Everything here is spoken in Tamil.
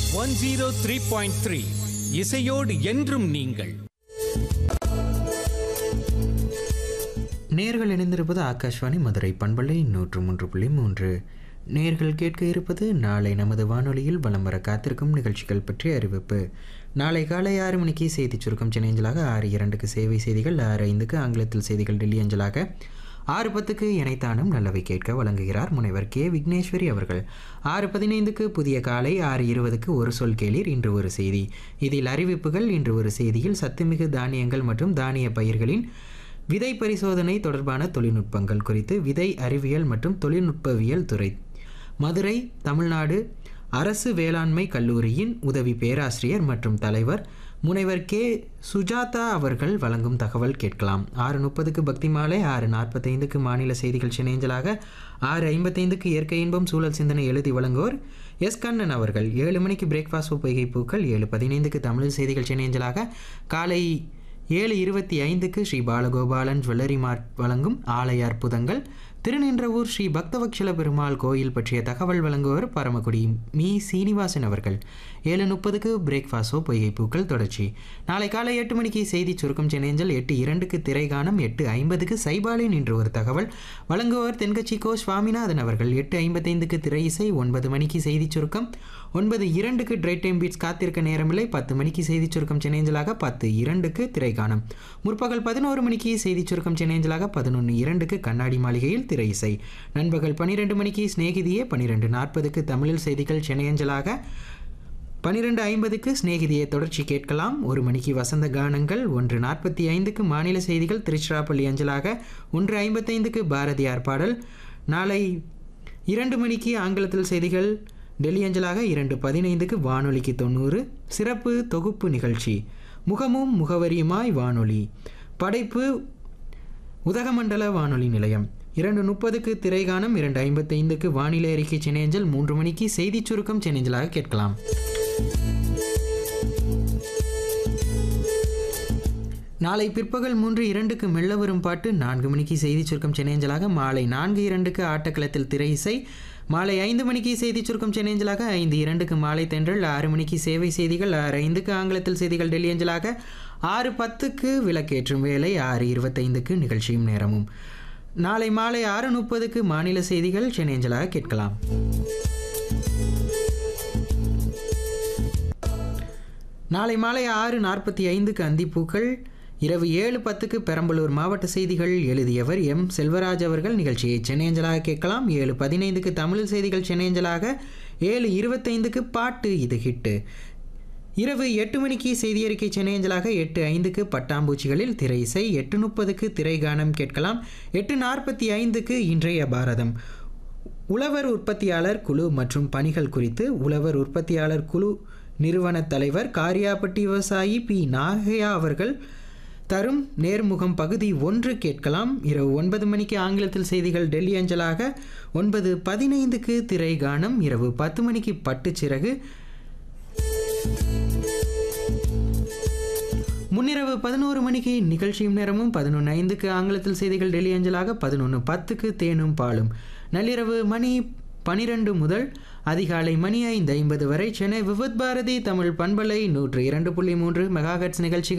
one zero three point three இசையோடு என்றும் நீங்கள் நேர்கள் இணைந்திருப்பது ஆகாஷ்வாணி மதுரை பண்பலை நூற்று மூன்று புள்ளி மூன்று நேர்கள் கேட்க இருப்பது நாளை நமது வானொலியில் வலம் வர காத்திருக்கும் நிகழ்ச்சிகள் பற்றிய அறிவிப்பு நாளை காலை ஆறு மணிக்கு செய்தி சுருக்கம் சென்னை அஞ்சலாக ஆறு இரண்டுக்கு சேவை செய்திகள் ஆறு ஐந்துக்கு ஆங்கிலத்தில் செய்திகள் டெல்லி அஞ்சலாக ஆறு பத்துக்கு இணைத்தானும் நல்லவை கேட்க வழங்குகிறார் முனைவர் கே விக்னேஸ்வரி அவர்கள் ஆறு பதினைந்துக்கு புதிய காலை ஆறு இருபதுக்கு ஒரு சொல் கேளீர் இன்று ஒரு செய்தி இதில் அறிவிப்புகள் இன்று ஒரு செய்தியில் சத்துமிகு தானியங்கள் மற்றும் தானிய பயிர்களின் விதை பரிசோதனை தொடர்பான தொழில்நுட்பங்கள் குறித்து விதை அறிவியல் மற்றும் தொழில்நுட்பவியல் துறை மதுரை தமிழ்நாடு அரசு வேளாண்மை கல்லூரியின் உதவி பேராசிரியர் மற்றும் தலைவர் முனைவர் கே சுஜாதா அவர்கள் வழங்கும் தகவல் கேட்கலாம் ஆறு முப்பதுக்கு பக்தி மாலை ஆறு நாற்பத்தைந்துக்கு மாநில செய்திகள் சினேஞ்சலாக ஆறு ஐம்பத்தைந்துக்கு இயற்கை இன்பம் சூழல் சிந்தனை எழுதி வழங்குவோர் எஸ் கண்ணன் அவர்கள் ஏழு மணிக்கு பிரேக்ஃபாஸ்ட் பொய்கை பூக்கள் ஏழு பதினைந்துக்கு தமிழ் செய்திகள் சினேஞ்சலாக காலை ஏழு இருபத்தி ஐந்துக்கு ஸ்ரீ பாலகோபாலன் ஜுவல்லரி மார்ட் வழங்கும் ஆலய அற்புதங்கள் திருநின்றவூர் ஸ்ரீ பக்தவக்ஷல பெருமாள் கோயில் பற்றிய தகவல் வழங்குவர் பரமக்குடி மீ சீனிவாசன் அவர்கள் ஏழு முப்பதுக்கு பிரேக்ஃபாஸ்டோ பொய்கை பூக்கள் தொடர்ச்சி நாளை காலை எட்டு மணிக்கு செய்தி சுருக்கம் சென்னேஞ்சல் எட்டு இரண்டுக்கு திரைகானம் எட்டு ஐம்பதுக்கு சைபாலின் என்று ஒரு தகவல் வழங்குவர் தென்கட்சி கோ சுவாமிநாதன் அவர்கள் எட்டு ஐம்பத்தைந்துக்கு திரை இசை ஒன்பது மணிக்கு செய்தி சுருக்கம் ஒன்பது இரண்டுக்கு ட்ரை டைம் பீட்ஸ் காத்திருக்க நேரமில்லை பத்து மணிக்கு செய்தி சுருக்கம் சென்னேஞ்சலாக பத்து இரண்டுக்கு திரைகானம் முற்பகல் பதினோரு மணிக்கு செய்தி சுருக்கம் சென்னேஞ்சலாக பதினொன்று இரண்டுக்கு கண்ணாடி மாளிகையில் திரை இசை நண்பகல் பன்னிரெண்டு மணிக்கு சிநேகிதியே பன்னிரெண்டு நாற்பதுக்கு தமிழில் செய்திகள் சென்னையஞ்சலாக பன்னிரெண்டு ஐம்பதுக்கு சிநேகிதியை தொடர்ச்சி கேட்கலாம் ஒரு மணிக்கு வசந்த கானங்கள் ஒன்று நாற்பத்தி ஐந்துக்கு மாநில செய்திகள் திருச்சிராப்பள்ளி அஞ்சலாக ஒன்று ஐம்பத்தைந்துக்கு பாரதியார் பாடல் நாளை இரண்டு மணிக்கு ஆங்கிலத்தில் செய்திகள் டெல்லி அஞ்சலாக இரண்டு பதினைந்துக்கு வானொலிக்கு தொண்ணூறு சிறப்பு தொகுப்பு நிகழ்ச்சி முகமும் முகவரியுமாய் வானொலி படைப்பு உதகமண்டல வானொலி நிலையம் இரண்டு முப்பதுக்கு திரைகானம் இரண்டு ஐம்பத்தைந்துக்கு வானிலை அறிக்கை சென்னையஞ்சல் மூன்று மணிக்கு செய்திச் சுருக்கம் சென்னைஞ்சலாக கேட்கலாம் நாளை பிற்பகல் மூன்று இரண்டுக்கு மெல்ல வரும் பாட்டு நான்கு மணிக்கு செய்தி சுருக்கம் சென்னையஞ்சலாக மாலை நான்கு இரண்டுக்கு ஆட்டக்களத்தில் திரை இசை மாலை ஐந்து மணிக்கு செய்தி சுருக்கம் சென்னையஞ்சலாக ஐந்து இரண்டுக்கு மாலை தென்றல் ஆறு மணிக்கு சேவை செய்திகள் ஆறு ஐந்துக்கு ஆங்கிலத்தில் செய்திகள் டெல்லி அஞ்சலாக ஆறு பத்துக்கு விளக்கேற்றும் வேலை ஆறு இருபத்தைந்துக்கு நிகழ்ச்சியும் நேரமும் நாளை மாலை ஆறு முப்பதுக்கு மாநில செய்திகள் சென்னையஞ்சலாக கேட்கலாம் நாளை மாலை ஆறு நாற்பத்தி ஐந்துக்கு அந்திப்பூக்கள் இரவு ஏழு பத்துக்கு பெரம்பலூர் மாவட்ட செய்திகள் எழுதியவர் எம் செல்வராஜ் அவர்கள் நிகழ்ச்சியை சென்னையஞ்சலாக கேட்கலாம் ஏழு பதினைந்துக்கு தமிழ் செய்திகள் சென்னையஞ்சலாக ஏழு இருபத்தைந்துக்கு பாட்டு இது ஹிட்டு இரவு எட்டு மணிக்கு செய்தி அறிக்கை சென்னையஞ்சலாக எட்டு ஐந்துக்கு பட்டாம்பூச்சிகளில் திரை இசை எட்டு முப்பதுக்கு திரைகானம் கேட்கலாம் எட்டு நாற்பத்தி ஐந்துக்கு இன்றைய பாரதம் உழவர் உற்பத்தியாளர் குழு மற்றும் பணிகள் குறித்து உழவர் உற்பத்தியாளர் குழு நிறுவன தலைவர் காரியாப்பட்டி விவசாயி பி நாகையா அவர்கள் தரும் நேர்முகம் பகுதி ஒன்று கேட்கலாம் இரவு ஒன்பது மணிக்கு ஆங்கிலத்தில் செய்திகள் டெல்லி அஞ்சலாக ஒன்பது பதினைந்துக்கு திரைகானம் இரவு பத்து மணிக்கு பட்டுச்சிறகு முன்னிரவு பதினோரு மணிக்கு நிகழ்ச்சியும் நேரமும் பதினொன்று ஐந்துக்கு ஆங்கிலத்தில் செய்திகள் டெல்லி அஞ்சலாக பதினொன்று பத்துக்கு தேனும் பாலும் நள்ளிரவு மணி பனிரெண்டு முதல் அதிகாலை மணி ஐந்து ஐம்பது வரை சென்னை விவத் பாரதி தமிழ் பண்பலை நூற்று இரண்டு புள்ளி மூன்று மெகாஹெட்ஸ் நிகழ்ச்சிகள்